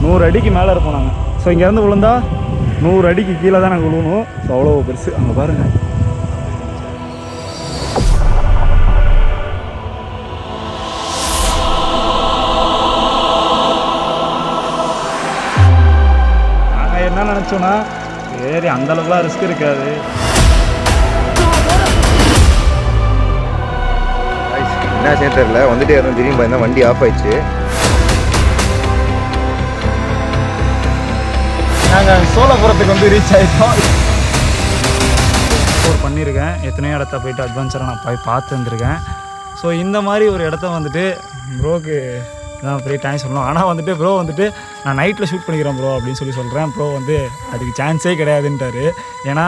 நூறு அடிக்கு மேலே இருப்போம் நாங்கள் ஸோ இங்கேருந்து விழுந்தா நூறு அடிக்கு கீழே தான் நாங்கள் விழுவணும் ஸோ அவ்வளோ பெருசு அங்கே பாருங்கள் நாங்கள் என்ன நினச்சோன்னா சரி அந்த அளவுக்குலாம் ரிஸ்க் இருக்காது Guys, என்ன ஆச்சுன்னு தெரியல வந்துட்டே இருந்தோம் திடீர்னு பார்த்தா வண்டி ஆஃப் ஆயிடுச்சு நாங்கள் சோழபுரத்துக்கு வந்து ரீச் ஆகிட்டோம் எக்ஸ்ப்ளோர் பண்ணியிருக்கேன் எத்தனையோ இடத்த போயிட்டு அட்வென்ச்சராக நான் போய் பார்த்து வந்திருக்கேன் ஸோ இந்த மாதிரி ஒரு இடத்த வந்துட்டு ப்ரோக்கு தான் பெரிய டைம் சொல்லணும் ஆனால் வந்துட்டு ப்ரோ வந்துட்டு நான் நைட்டில் ஷூட் பண்ணிக்கிறேன் ப்ரோ அப்படின்னு சொல்லி சொல்கிறேன் ப்ரோ வந்து அதுக்கு சான்ஸே கிடையாதுன்ட்டாரு ஏன்னா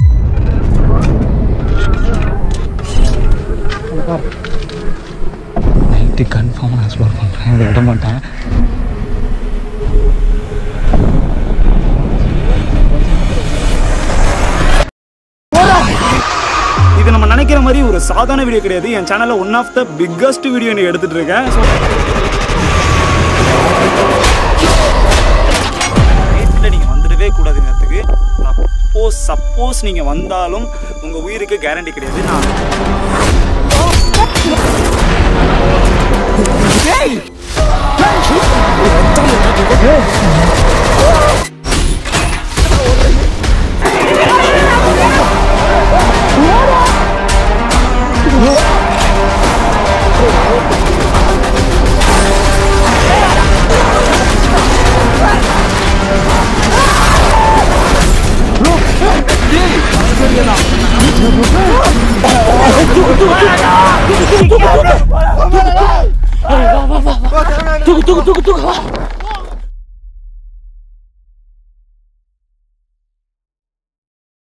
நைட்டு கன்ஃபார்மாக நான் எக்ஸ்ப்ளோர் பண்ணுறேன் இதை விட மாட்டேன் இது நம்ம நினைக்கிற மாதிரி ஒரு சாதாரண வீடியோ கிடையாது என் சேனல்ல one of the biggest video நீ எடுத்துட்டு இருக்கேன் ஸோ நைட்டில் நீங்கள் வந்துடவே கூடாது இந்த இடத்துக்கு சப்போஸ் சப்போஸ் நீங்கள் வந்தாலும் உங்கள் உயிருக்கு கேரண்டி கிடையாது நான்